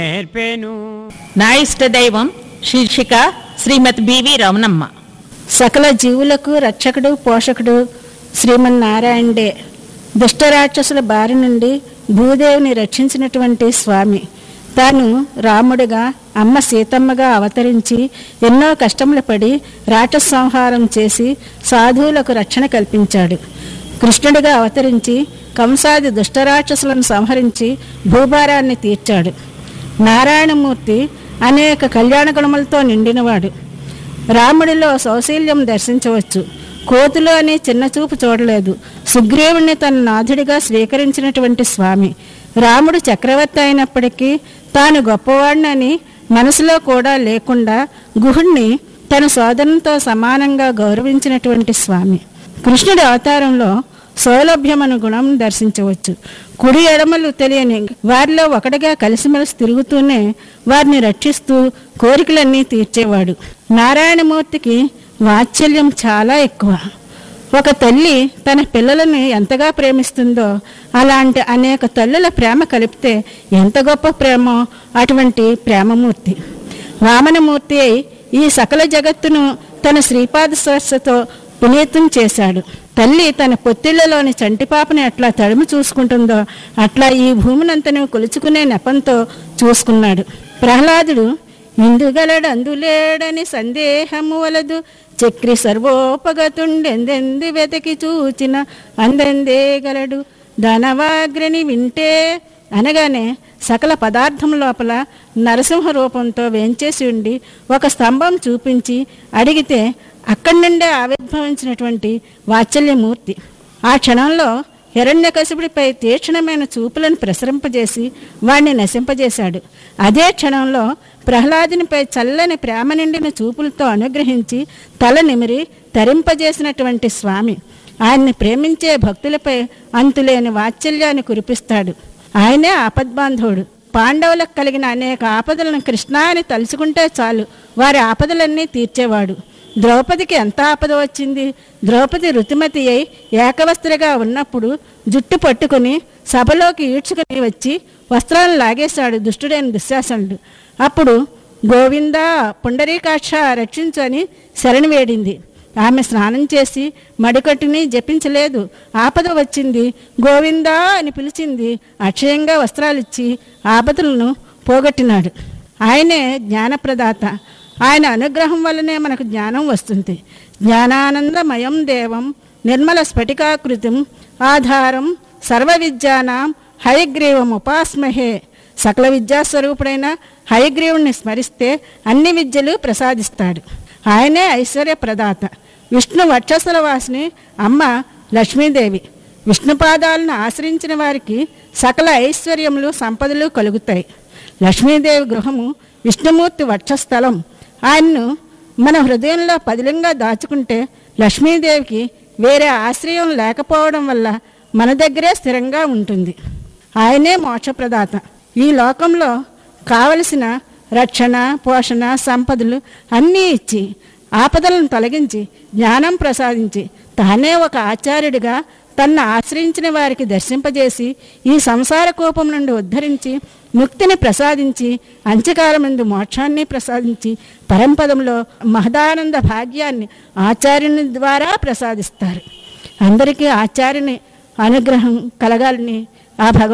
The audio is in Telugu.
నేర్పేను నా ఇష్ట దైవం శీర్షిక శ్రీమతి బివి రమణమ్మ సకల జీవులకు రక్షకుడు పోషకుడు శ్రీమన్నారాయణుడే దుష్టరాక్షసుల బారి నుండి భూదేవిని రక్షించినటువంటి స్వామి తాను రాముడిగా అమ్మ సీతమ్మగా అవతరించి ఎన్నో కష్టములు పడి రాక్షస సంహారం చేసి సాధువులకు రక్షణ కల్పించాడు కృష్ణుడిగా అవతరించి కంసాది దుష్టరాక్షసులను సంహరించి భూభారాన్ని తీర్చాడు నారాయణమూర్తి అనేక కళ్యాణ గుణములతో నిండినవాడు రాముడిలో సౌశీల్యం దర్శించవచ్చు కోతులు అనే చిన్న చూపు చూడలేదు సుగ్రీవుణ్ణి తన నాథుడిగా స్వీకరించినటువంటి స్వామి రాముడు చక్రవర్తి అయినప్పటికీ తాను గొప్పవాడినని మనసులో కూడా లేకుండా గుహుణ్ణి తన సోదరునితో సమానంగా గౌరవించినటువంటి స్వామి కృష్ణుడి అవతారంలో సౌలభ్యమను గుణం దర్శించవచ్చు కుడి ఎడమలు తెలియని వారిలో ఒకటిగా కలిసిమెలిసి తిరుగుతూనే వారిని రక్షిస్తూ కోరికలన్నీ తీర్చేవాడు నారాయణమూర్తికి వాత్సల్యం చాలా ఎక్కువ ఒక తల్లి తన పిల్లలను ఎంతగా ప్రేమిస్తుందో అలాంటి అనేక తల్లుల ప్రేమ కలిపితే ఎంత గొప్ప ప్రేమో అటువంటి ప్రేమమూర్తి వామనమూర్తి అయి ఈ సకల జగత్తును తన శ్రీపాద స్పర్శతో పునీతం చేశాడు తల్లి తన పొత్తిళ్లలోని చంటిపాపని ఎట్లా తడిమి చూసుకుంటుందో అట్లా ఈ భూమినంతను కొలుచుకునే నెపంతో చూసుకున్నాడు ప్రహ్లాదుడు ఇందుగలడు అందులేడని సందేహము వలదు చక్రి సర్వోపగతుండెందెందు వెతికి చూచిన అందెందే గలడు ధనవాగ్రని వింటే అనగానే సకల పదార్థం లోపల నరసింహ రూపంతో వేంచేసి ఉండి ఒక స్తంభం చూపించి అడిగితే అక్కడి నుండే ఆవిర్భవించినటువంటి వాత్సల్యమూర్తి ఆ క్షణంలో హిరణ్యకశిపుడిపై తీక్షణమైన చూపులను ప్రసరింపజేసి వాణ్ణి నశింపజేశాడు అదే క్షణంలో ప్రహ్లాదునిపై చల్లని ప్రేమ నిండిన చూపులతో అనుగ్రహించి తల నిమిరి తరింపజేసినటువంటి స్వామి ఆయన్ని ప్రేమించే భక్తులపై అంతులేని వాత్సల్యాన్ని కురిపిస్తాడు ఆయనే ఆపద్బాంధవుడు పాండవులకు కలిగిన అనేక ఆపదలను కృష్ణ అని తలుచుకుంటే చాలు వారి ఆపదలన్నీ తీర్చేవాడు ద్రౌపదికి ఎంత ఆపద వచ్చింది ద్రౌపది రుతుమతి అయి ఏకవస్త్రగా ఉన్నప్పుడు జుట్టు పట్టుకుని సభలోకి ఈడ్చుకుని వచ్చి వస్త్రాలను లాగేశాడు దుష్టుడైన దుశ్శాసనుడు అప్పుడు గోవిందా పుండరీకాక్ష రక్షించు అని శరణి వేడింది ఆమె స్నానం చేసి మడికట్టుని జపించలేదు ఆపద వచ్చింది గోవిందా అని పిలిచింది అక్షయంగా వస్త్రాలిచ్చి ఆపదలను పోగొట్టినాడు ఆయనే జ్ఞానప్రదాత ఆయన అనుగ్రహం వల్లనే మనకు జ్ఞానం వస్తుంది జ్ఞానానందమయం దేవం నిర్మల స్ఫటికాకృతిం ఆధారం సర్వ విద్యానాం హయగ్రీవం ఉపాస్మహే సకల విద్యాస్వరూపుడైన హయగ్రీవుణ్ణి స్మరిస్తే అన్ని విద్యలు ప్రసాదిస్తాడు ఆయనే ఐశ్వర్య ప్రదాత విష్ణు వక్షస్థల వాసిని అమ్మ లక్ష్మీదేవి విష్ణుపాదాలను ఆశ్రయించిన వారికి సకల ఐశ్వర్యములు సంపదలు కలుగుతాయి లక్ష్మీదేవి గృహము విష్ణుమూర్తి వక్షస్థలం ఆయన్ను మన హృదయంలో పదిలంగా దాచుకుంటే లక్ష్మీదేవికి వేరే ఆశ్రయం లేకపోవడం వల్ల మన దగ్గరే స్థిరంగా ఉంటుంది ఆయనే మోక్షప్రదాత ఈ లోకంలో కావలసిన రక్షణ పోషణ సంపదలు అన్నీ ఇచ్చి ఆపదలను తొలగించి జ్ఞానం ప్రసాదించి తానే ఒక ఆచార్యుడిగా తన్ను ఆశ్రయించిన వారికి దర్శింపజేసి ఈ సంసార కోపం నుండి ఉద్ధరించి ముక్తిని ప్రసాదించి అంత్యకాలమందు మోక్షాన్ని ప్రసాదించి పరంపదంలో మహదానంద భాగ్యాన్ని ఆచార్యుని ద్వారా ప్రసాదిస్తారు అందరికీ ఆచార్యుని అనుగ్రహం కలగాలని ఆ భగవ